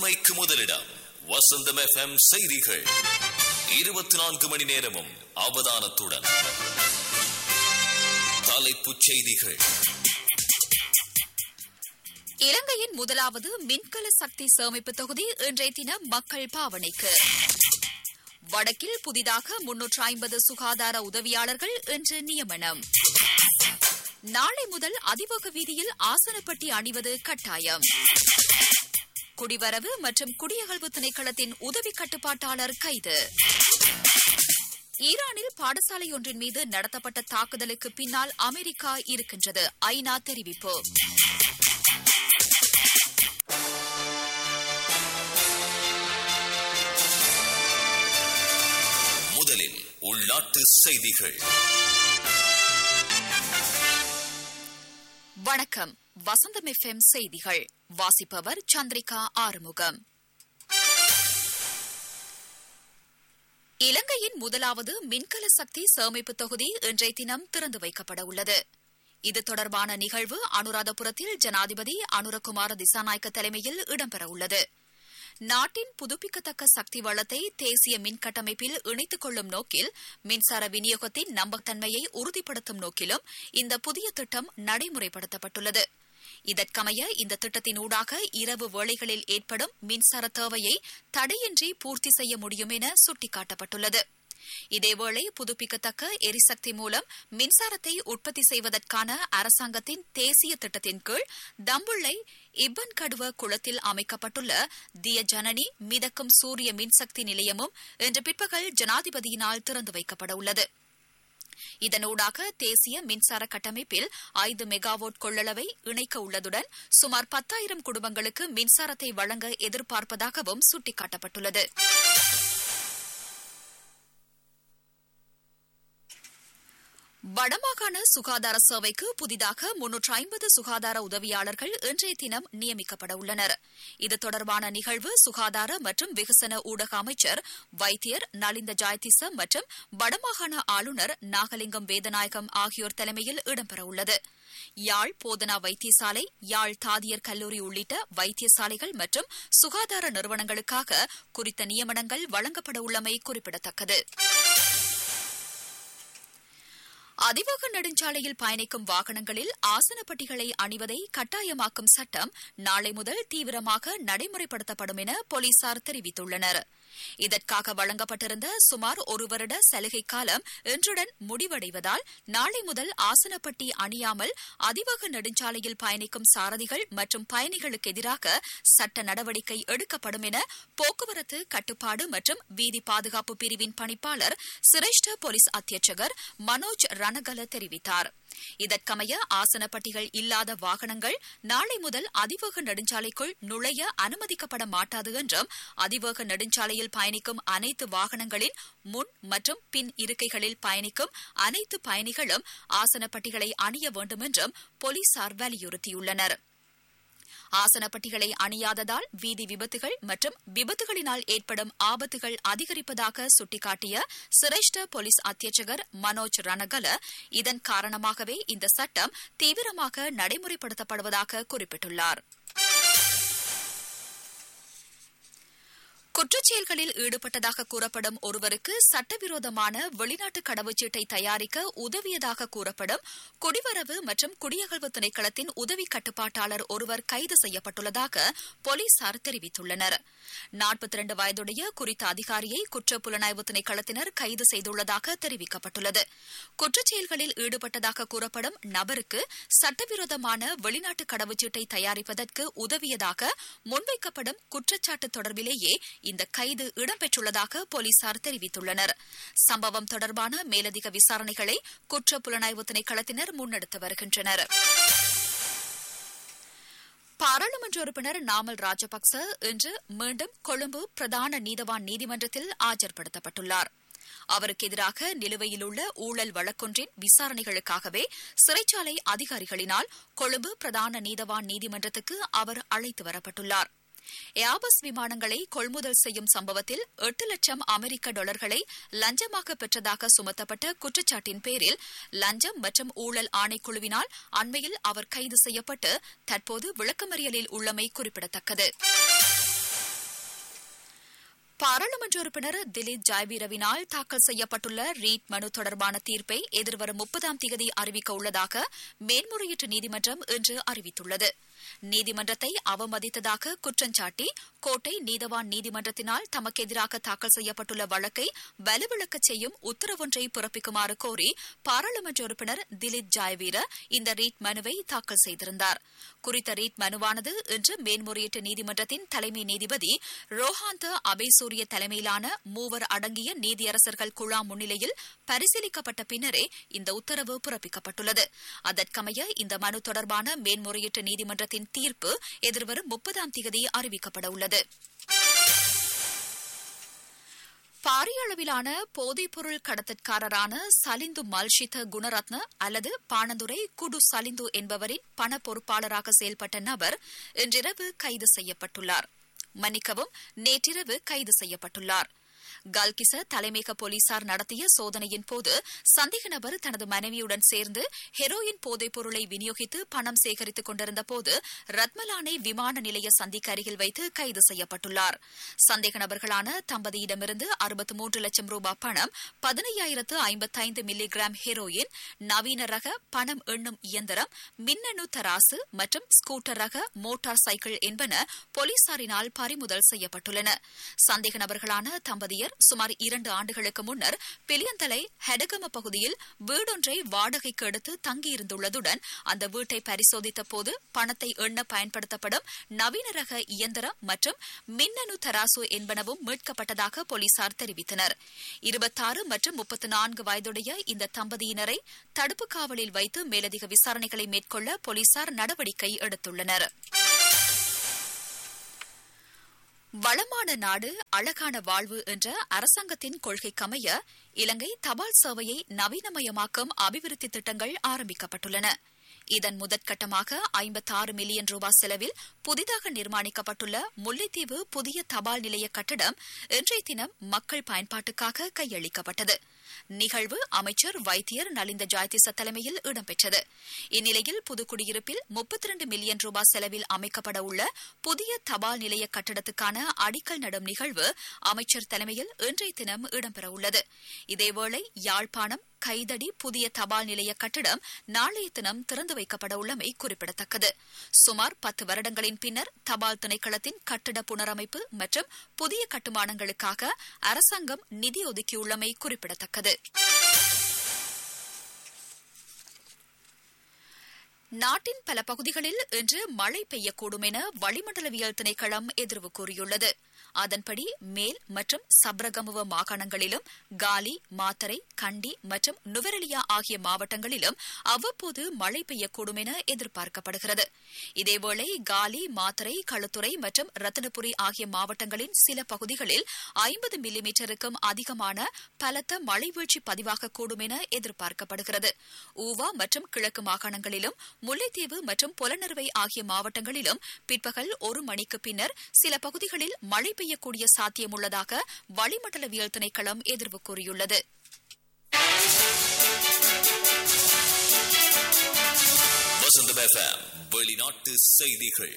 உண்மைக்கு முதலிடம் வசந்தம் எஃப்எம் செய்திகள் இருபத்தி நான்கு மணி நேரமும் அவதானத்துடன் தலைப்புச் செய்திகள் இலங்கையின் முதலாவது மின்கல சக்தி சேமிப்பு தொகுதி இன்றைய தினம் மக்கள் பாவனைக்கு வடக்கில் புதிதாக முன்னூற்று ஐம்பது சுகாதார உதவியாளர்கள் இன்று நியமனம் நாளை முதல் அதிவேக வீதியில் ஆசனப்பட்டி அணிவது கட்டாயம் குடிவரவு மற்றும் குடியகழ்வு திணைக்களத்தின் உதவி கட்டுப்பாட்டாளர் கைது ஈரானில் பாடசாலை ஒன்றின் மீது நடத்தப்பட்ட தாக்குதலுக்கு பின்னால் அமெரிக்கா இருக்கின்றது ஐநா தெரிவிப்பு முதலில் உள்நாட்டு செய்திகள் வணக்கம் வசந்தம் எஃப்எம் செய்திகள் வாசிப்பவர் சந்திரிகா ஆறுமுகம் இலங்கையின் முதலாவது மின்கல சக்தி சேமிப்பு தொகுதி இன்றைய தினம் திறந்து வைக்கப்பட உள்ளது இது தொடர்பான நிகழ்வு அனுராதபுரத்தில் ஜனாதிபதி அனுரகுமார திசாநாயக்க தலைமையில் இடம்பெற உள்ளது நாட்டின் புதுப்பிக்கத்தக்க சக்தி வளத்தை தேசிய மின் கட்டமைப்பில் இணைத்துக் கொள்ளும் நோக்கில் மின்சார விநியோகத்தின் நம்பகத்தன்மையை உறுதிப்படுத்தும் நோக்கிலும் இந்த புதிய திட்டம் நடைமுறைப்படுத்தப்பட்டுள்ளது இதற்கமைய இந்த திட்டத்தின் ஊடாக இரவு வேளைகளில் ஏற்படும் மின்சார தேவையை தடையின்றி பூர்த்தி செய்ய முடியும் என சுட்டிக்காட்டப்பட்டுள்ளது இதேவேளை புதுப்பிக்கத்தக்க எரிசக்தி மூலம் மின்சாரத்தை உற்பத்தி செய்வதற்கான அரசாங்கத்தின் தேசிய திட்டத்தின் கீழ் தம்புள்ளை இப்பன் கடுவ குளத்தில் அமைக்கப்பட்டுள்ள திய ஜனனி மிதக்கும் சூரிய மின்சக்தி நிலையமும் இன்று பிற்பகல் ஜனாதிபதியினால் திறந்து வைக்கப்பட உள்ளது இதனூடாக தேசிய மின்சார கட்டமைப்பில் ஐந்து மெகாவாட் கொள்ளளவை இணைக்க உள்ளதுடன் சுமார் பத்தாயிரம் குடும்பங்களுக்கு மின்சாரத்தை வழங்க எதிர்பார்ப்பதாகவும் சுட்டிக்காட்டப்பட்டுள்ளது வடமாகாண சுகாதார சேவைக்கு புதிதாக முன்னூற்று ஐம்பது சுகாதார உதவியாளர்கள் இன்றைய தினம் நியமிக்கப்பட உள்ளனர் இது தொடர்பான நிகழ்வு சுகாதார மற்றும் வெகுசன ஊடக அமைச்சர் வைத்தியர் நலிந்த ஜாயதிச மற்றும் வடமாகாண ஆளுநர் நாகலிங்கம் வேதநாயகம் ஆகியோர் தலைமையில் இடம்பெற உள்ளது யாழ் போதனா வைத்தியசாலை யாழ் தாதியர் கல்லூரி உள்ளிட்ட வைத்தியசாலைகள் மற்றும் சுகாதார நிறுவனங்களுக்காக குறித்த நியமனங்கள் வழங்கப்பட உள்ளமை குறிப்பிடத்தக்கது அதிவேக நெடுஞ்சாலையில் பயணிக்கும் வாகனங்களில் ஆசனப்பட்டிகளை அணிவதை கட்டாயமாக்கும் சட்டம் நாளை முதல் தீவிரமாக நடைமுறைப்படுத்தப்படும் என போலீசார் தெரிவித்துள்ளனர் இதற்காக வழங்கப்பட்டிருந்த சுமார் ஒரு வருட சலுகை காலம் இன்றுடன் முடிவடைவதால் நாளை முதல் ஆசனப்பட்டி அணியாமல் அதிவேக நெடுஞ்சாலையில் பயணிக்கும் சாரதிகள் மற்றும் பயணிகளுக்கு எதிராக சட்ட நடவடிக்கை எடுக்கப்படும் என போக்குவரத்து கட்டுப்பாடு மற்றும் வீதி பாதுகாப்பு பிரிவின் பணிப்பாளர் சிரேஷ்ட போலீஸ் அத்தியட்சகர் மனோஜ் ரணகல தெரிவித்தார் இதற்கமைய ஆசனப்பட்டிகள் இல்லாத வாகனங்கள் நாளை முதல் அதிவேக நெடுஞ்சாலைக்குள் நுழைய அனுமதிக்கப்பட மாட்டாது என்றும் அதிவேக நெடுஞ்சாலையில் பயணிக்கும் அனைத்து வாகனங்களின் முன் மற்றும் பின் இருக்கைகளில் பயணிக்கும் அனைத்து பயணிகளும் ஆசனப்பட்டிகளை அணிய வேண்டும் என்றும் போலீசார் வலியுறுத்தியுள்ளனா் ஆசனப்பட்டிகளை அணியாததால் வீதி விபத்துகள் மற்றும் விபத்துகளினால் ஏற்படும் ஆபத்துகள் அதிகரிப்பதாக சுட்டிக்காட்டிய சிரேஷ்ட போலீஸ் அத்தியட்சகர் மனோஜ் ரணகல இதன் காரணமாகவே இந்த சட்டம் தீவிரமாக நடைமுறைப்படுத்தப்படுவதாக குறிப்பிட்டுள்ளார் குற்றச்செயல்களில் ஈடுபட்டதாக கூறப்படும் ஒருவருக்கு சட்டவிரோதமான வெளிநாட்டு கடவுச்சீட்டை தயாரிக்க உதவியதாக கூறப்படும் குடிவரவு மற்றும் குடியகழ்வு திணைக்களத்தின் உதவி கட்டுப்பாட்டாளர் ஒருவர் கைது செய்யப்பட்டுள்ளதாக போலீசார் தெரிவித்துள்ளனர் நாற்பத்தி இரண்டு வயதுடைய குறித்த அதிகாரியை குற்ற புலனாய்வு திணைக்களத்தினர் கைது செய்துள்ளதாக தெரிவிக்கப்பட்டுள்ளது குற்றச்செயல்களில் ஈடுபட்டதாக கூறப்படும் நபருக்கு சட்டவிரோதமான வெளிநாட்டு கடவுச்சீட்டை தயாரிப்பதற்கு உதவியதாக முன்வைக்கப்படும் குற்றச்சாட்டு தொடர்பிலேயே இந்த கைது இடம்பெற்றுள்ளதாக போலீசார் தெரிவித்துள்ளனர் சம்பவம் தொடர்பான மேலதிக விசாரணைகளை குற்ற புலனாய்வு திணைக்களத்தினர் முன்னெடுத்து வருகின்றனர் பாராளுமன்ற உறுப்பினர் நாமல் ராஜபக்ச இன்று மீண்டும் கொழும்பு பிரதான நீதவான் நீதிமன்றத்தில் ஆஜர்படுத்தப்பட்டுள்ளார் அவருக்கு எதிராக நிலுவையில் உள்ள ஊழல் வழக்கொன்றின் விசாரணைகளுக்காகவே சிறைச்சாலை அதிகாரிகளினால் கொழும்பு பிரதான நீதவான் நீதிமன்றத்துக்கு அவர் அழைத்து வரப்பட்டுள்ளார் ஏபஸ் விமானங்களை கொள்முதல் செய்யும் சம்பவத்தில் எட்டு லட்சம் அமெரிக்க டாலர்களை லஞ்சமாக பெற்றதாக சுமத்தப்பட்ட குற்றச்சாட்டின் பேரில் லஞ்சம் மற்றும் ஊழல் ஆணைக்குழுவினால் அண்மையில் அவர் கைது செய்யப்பட்டு தற்போது விளக்கமறியலில் உள்ளமை குறிப்பிடத்தக்கது பாராளுமன்ற உறுப்பினர் திலீப் ஜாய்வீரவினால் தாக்கல் செய்யப்பட்டுள்ள ரீட் மனு தொடர்பான தீர்ப்பை எதிர்வரும் முப்பதாம் தேதி அறிவிக்க உள்ளதாக மேன்முறையீட்டு நீதிமன்றம் இன்று அறிவித்துள்ளது நீதிமன்றத்தை அவமதித்ததாக குற்றஞ்சாட்டி கோட்டை நீதவான் நீதிமன்றத்தினால் தமக்கு எதிராக தாக்கல் செய்யப்பட்டுள்ள வழக்கை வலுவிழக்கச் செய்யும் உத்தரவொன்றை பிறப்பிக்குமாறு கோரி பாராளுமன்ற உறுப்பினர் திலீப் ஜாய்வீர இந்த ரீட் மனுவை தாக்கல் செய்திருந்தார் குறித்த ரீட் மனுவானது இன்று மேன்முறையீட்டு நீதிமன்றத்தின் தலைமை நீதிபதி ரோஹாந்த அபேசூரிய தலைமையிலான மூவர் அடங்கிய நீதியரசர்கள் குழா முன்னிலையில் பரிசீலிக்கப்பட்ட பின்னரே இந்த உத்தரவு பிறப்பிக்கப்பட்டுள்ளது அதற்கமைய இந்த மனு தொடர்பான மேன்முறையீட்டு நீதிமன்றத்தின் தீர்ப்பு எதிர்வரும் முப்பதாம் தேதி அறிவிக்கப்பட உள்ளது பாரிய அளவிலான போதைப்பொருள் கடத்தற்காரரான சலிந்து மல்ஷித குணரத்ன அல்லது பாணந்துரை குடு சலிந்து என்பவரின் பண பொறுப்பாளராக செயல்பட்ட நபர் இன்றிரவு கைது செய்யப்பட்டுள்ளார் மன்னிக்கவும் நேற்றிரவு கைது செய்யப்பட்டுள்ளார் கல்கிச தலைமையக போலீசார் நடத்திய சோதனையின் போது சந்தேக நபர் தனது மனைவியுடன் சேர்ந்து ஹெரோயின் போதைப் பொருளை விநியோகித்து பணம் சேகரித்துக் கொண்டிருந்த போது ரத்மலானை விமான நிலைய சந்திக்கு அருகில் வைத்து கைது செய்யப்பட்டுள்ளார் சந்தேக நபர்களான தம்பதியிடமிருந்து அறுபத்தி மூன்று லட்சம் ரூபாய் பணம் பதினையாயிரத்து ஐம்பத்தைந்து மில்லிகிராம் ஹெரோயின் நவீன ரக பணம் எண்ணும் இயந்திரம் மின்னணு தராசு மற்றும் ஸ்கூட்டர் ரக மோட்டார் சைக்கிள் என்பன போலீசாரினால் பறிமுதல் செய்யப்பட்டுள்ளன சந்தேக நபர்களான தம்பதியர் சுமார் இரண்டு ஆண்டுகளுக்கு முன்னர் பிலியந்தலை ஹெடகம பகுதியில் வீடொன்றை வாடகைக்கு எடுத்து தங்கியிருந்துள்ளதுடன் அந்த வீட்டை பரிசோதித்த போது பணத்தை எண்ண பயன்படுத்தப்படும் நவீன ரக இயந்திரம் மற்றும் மின்னணு தராசு என்பனவும் மீட்கப்பட்டதாக போலீசார் தெரிவித்தனர் இருபத்தாறு மற்றும் முப்பத்தி நான்கு வயதுடைய இந்த தம்பதியினரை தடுப்பு காவலில் வைத்து மேலதிக விசாரணைகளை மேற்கொள்ள போலீசார் நடவடிக்கை எடுத்துள்ளனா் வளமான நாடு அழகான வாழ்வு என்ற அரசாங்கத்தின் கொள்கைக்கமைய இலங்கை தபால் சேவையை நவீனமயமாக்கும் அபிவிருத்தி திட்டங்கள் ஆரம்பிக்கப்பட்டுள்ளன இதன் முதற்கட்டமாக ஐம்பத்தாறு மில்லியன் ரூபாய் செலவில் புதிதாக நிர்மாணிக்கப்பட்டுள்ள முல்லைத்தீவு புதிய தபால் நிலைய கட்டடம் இன்றைய தினம் மக்கள் பயன்பாட்டுக்காக கையளிக்கப்பட்டது நிகழ்வு அமைச்சர் வைத்தியர் நலிந்த ஜாயதிச தலைமையில் இடம்பெற்றது இந்நிலையில் புதுக்குடியிருப்பில் முப்பத்தி இரண்டு மில்லியன் ரூபாய் செலவில் அமைக்கப்பட உள்ள புதிய தபால் நிலைய கட்டடத்துக்கான அடிக்கல் நடும் நிகழ்வு அமைச்சர் தலைமையில் இன்றைய தினம் இடம்பெறவுள்ளது இதேவேளை யாழ்ப்பாணம் கைதடி புதிய தபால் நிலைய கட்டடம் நாளைய தினம் திறந்து வைக்கப்பட உள்ளமை குறிப்பிடத்தக்கது சுமார் பத்து வருடங்களின் பின்னர் தபால் திணைக்களத்தின் கட்டிட புனரமைப்பு மற்றும் புதிய கட்டுமானங்களுக்காக அரசாங்கம் நிதி ஒதுக்கியுள்ளமை குறிப்பிடத்தக்கது நாட்டின் பல பகுதிகளில் இன்று மழை பெய்யக்கூடும் என வளிமண்டலவியல் திணைக்களம் எதிர்வு கூறியுள்ளது அதன்படி மேல் மற்றும் சப்ரகமுவ மாகாணங்களிலும் காலி மாத்தரை கண்டி மற்றும் நுவரெலியா ஆகிய மாவட்டங்களிலும் அவ்வப்போது மழை பெய்யக்கூடும் என எதிர்பார்க்கப்படுகிறது இதேவேளை காலி மாத்தரை களுத்துறை மற்றும் ரத்தினபுரி ஆகிய மாவட்டங்களின் சில பகுதிகளில் ஐம்பது மில்லிமீட்டருக்கும் அதிகமான பலத்த மழை வீழ்ச்சி பதிவாகக்கூடும் என எதிர்பார்க்கப்படுகிறது ஊவா மற்றும் கிழக்கு மாகாணங்களிலும் முல்லைத்தீவு மற்றும் புலனறுவை ஆகிய மாவட்டங்களிலும் பிற்பகல் ஒரு மணிக்கு பின்னர் சில பகுதிகளில் மழை பெய்யக்கூடிய சாத்தியமுள்ளதாக வளிமண்டலவியல் திணைக்களம் எதிர்வு கூறியுள்ளது வசந்தம் எஃப்எம் வெளிநாட்டு செய்திகள்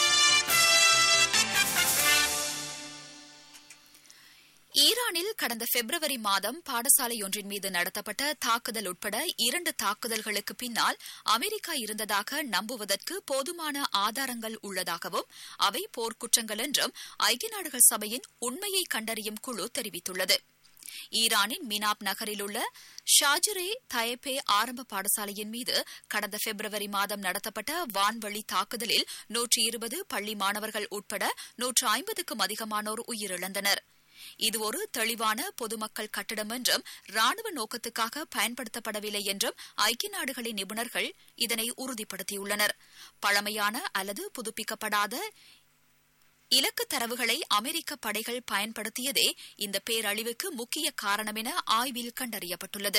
ஈரானில் கடந்த பிப்ரவரி மாதம் பாடசாலையொன்றின் மீது நடத்தப்பட்ட தாக்குதல் உட்பட இரண்டு தாக்குதல்களுக்கு பின்னால் அமெரிக்கா இருந்ததாக நம்புவதற்கு போதுமான ஆதாரங்கள் உள்ளதாகவும் அவை போர்க்குற்றங்கள் என்றும் ஐக்கிய நாடுகள் சபையின் உண்மையை கண்டறியும் குழு தெரிவித்துள்ளது ஈரானின் மினாப் நகரில் உள்ள ஷாஜரே தயப்பே ஆரம்ப பாடசாலையின் மீது கடந்த பிப்ரவரி மாதம் நடத்தப்பட்ட வான்வழி தாக்குதலில் நூற்றி இருபது பள்ளி மாணவர்கள் உட்பட நூற்று ஐம்பதுக்கும் அதிகமானோர் உயிரிழந்தனர் இது ஒரு தெளிவான பொதுமக்கள் கட்டிடம் என்றும் ராணுவ நோக்கத்துக்காக பயன்படுத்தப்படவில்லை என்றும் ஐக்கிய நாடுகளின் நிபுணர்கள் இதனை உறுதிப்படுத்தியுள்ளனர் பழமையான அல்லது புதுப்பிக்கப்படாத இலக்கு தரவுகளை அமெரிக்க படைகள் பயன்படுத்தியதே இந்த பேரழிவுக்கு முக்கிய காரணம் என ஆய்வில் கண்டறியப்பட்டுள்ளது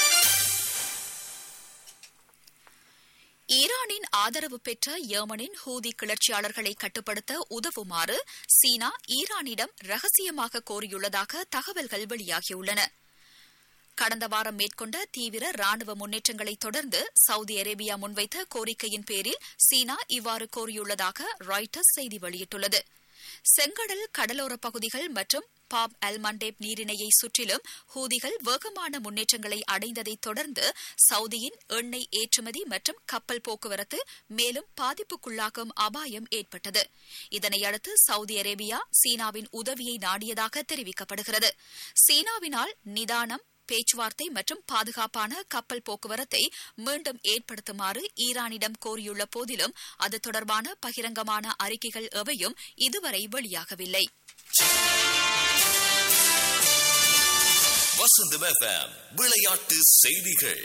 ஈரானின் ஆதரவு பெற்ற ஏமனின் ஹூதி கிளர்ச்சியாளர்களை கட்டுப்படுத்த உதவுமாறு சீனா ஈரானிடம் ரகசியமாக கோரியுள்ளதாக தகவல்கள் வெளியாகியுள்ளன கடந்த வாரம் மேற்கொண்ட தீவிர ராணுவ முன்னேற்றங்களை தொடர்ந்து சவுதி அரேபியா முன்வைத்த கோரிக்கையின் பேரில் சீனா இவ்வாறு கோரியுள்ளதாக ராய்டர்ஸ் செய்தி வெளியிட்டுள்ளது செங்கடல் கடலோர பகுதிகள் மற்றும் பாப் அல்மண்டேப் நீரிணையை சுற்றிலும் ஹூதிகள் வேகமான முன்னேற்றங்களை அடைந்ததைத் தொடர்ந்து சவுதியின் எண்ணெய் ஏற்றுமதி மற்றும் கப்பல் போக்குவரத்து மேலும் பாதிப்புக்குள்ளாகும் அபாயம் ஏற்பட்டது இதனையடுத்து சவுதி அரேபியா சீனாவின் உதவியை நாடியதாக தெரிவிக்கப்படுகிறது சீனாவினால் நிதானம் பேச்சுவார்த்தை மற்றும் பாதுகாப்பான கப்பல் போக்குவரத்தை மீண்டும் ஏற்படுத்துமாறு ஈரானிடம் கோரியுள்ள போதிலும் அது தொடர்பான பகிரங்கமான அறிக்கைகள் எவையும் இதுவரை வெளியாகவில்லை வசந்தம் எஃப்எம் விளையாட்டு செய்திகள்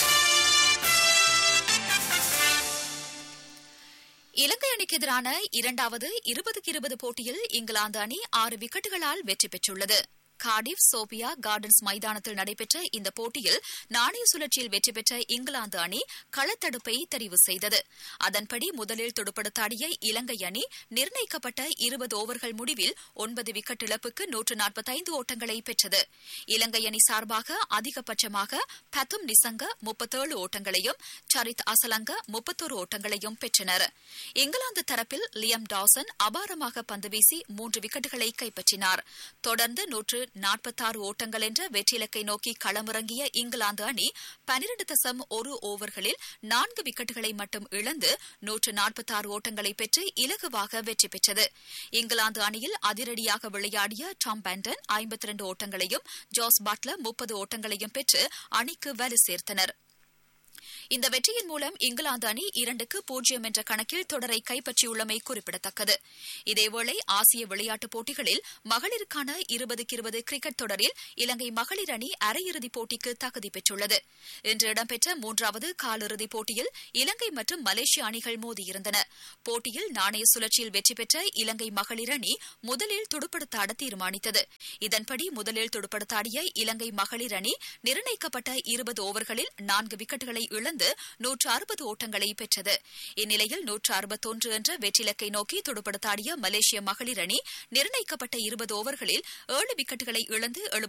இலங்கை அணிக்கு எதிரான இரண்டாவது இருபதுக்கு இருபது போட்டியில் இங்கிலாந்து அணி ஆறு விக்கெட்டுகளால் வெற்றி பெற்றுள்ளது கார்டிஃப் சோபியா கார்டன்ஸ் மைதானத்தில் நடைபெற்ற இந்த போட்டியில் நாணய சுழற்சியில் வெற்றி பெற்ற இங்கிலாந்து அணி களத்தடுப்பை தெரிவு செய்தது அதன்படி முதலில் துடுப்படுத்தாடிய இலங்கை அணி நிர்ணயிக்கப்பட்ட இருபது ஓவர்கள் முடிவில் ஒன்பது விக்கெட் இழப்புக்கு நூற்று நாற்பத்தைந்து ஓட்டங்களை பெற்றது இலங்கை அணி சார்பாக அதிகபட்சமாக பத்தும் நிசங்க முப்பத்தேழு ஓட்டங்களையும் சரித் அசலங்க முப்பத்தோரு ஓட்டங்களையும் பெற்றனர் இங்கிலாந்து தரப்பில் லியம் டாசன் அபாரமாக பந்து வீசி மூன்று விக்கெட்டுகளை கைப்பற்றினார் தொடர்ந்து நூற்று நாற்பத்தாறு ஓட்டங்கள் என்ற வெற்றிலக்கை நோக்கி களமிறங்கிய இங்கிலாந்து அணி பனிரண்டு தசம் ஒரு ஓவர்களில் நான்கு விக்கெட்டுகளை மட்டும் இழந்து நூற்று நாற்பத்தாறு ஓட்டங்களை பெற்று இலகுவாக வெற்றி பெற்றது இங்கிலாந்து அணியில் அதிரடியாக விளையாடிய டாம் பேண்டன் ஐம்பத்தி இரண்டு ஓட்டங்களையும் ஜோஸ் பட்லர் முப்பது ஓட்டங்களையும் பெற்று அணிக்கு வலு சேர்த்தனர் இந்த வெற்றியின் மூலம் இங்கிலாந்து அணி இரண்டுக்கு பூஜ்ஜியம் என்ற கணக்கில் தொடரை கைப்பற்றியுள்ளமை குறிப்பிடத்தக்கது இதேவேளை ஆசிய விளையாட்டுப் போட்டிகளில் மகளிருக்கான இருபதுக்கு இருபது கிரிக்கெட் தொடரில் இலங்கை மகளிர் அணி அரையிறுதிப் போட்டிக்கு தகுதி பெற்றுள்ளது இன்று இடம்பெற்ற மூன்றாவது காலிறுதிப் போட்டியில் இலங்கை மற்றும் மலேசிய அணிகள் மோதியிருந்தன போட்டியில் நாணய சுழற்சியில் வெற்றி பெற்ற இலங்கை மகளிர் அணி முதலில் துடுப்படுத்தாட தீர்மானித்தது இதன்படி முதலில் துடுப்படுத்தாடிய இலங்கை மகளிர் அணி நிர்ணயிக்கப்பட்ட இருபது ஓவர்களில் நான்கு விக்கெட்டுகளை இழந்து நூற்று அறுபது ஓட்டங்களை பெற்றது இந்நிலையில் நூற்று அறுபத்தொன்று என்ற வெற்றிலக்கை நோக்கி துடுப்படுத்தாடிய மலேசிய மகளிர் அணி நிர்ணயிக்கப்பட்ட இருபது ஓவர்களில் ஏழு விக்கெட்டுகளை இழந்து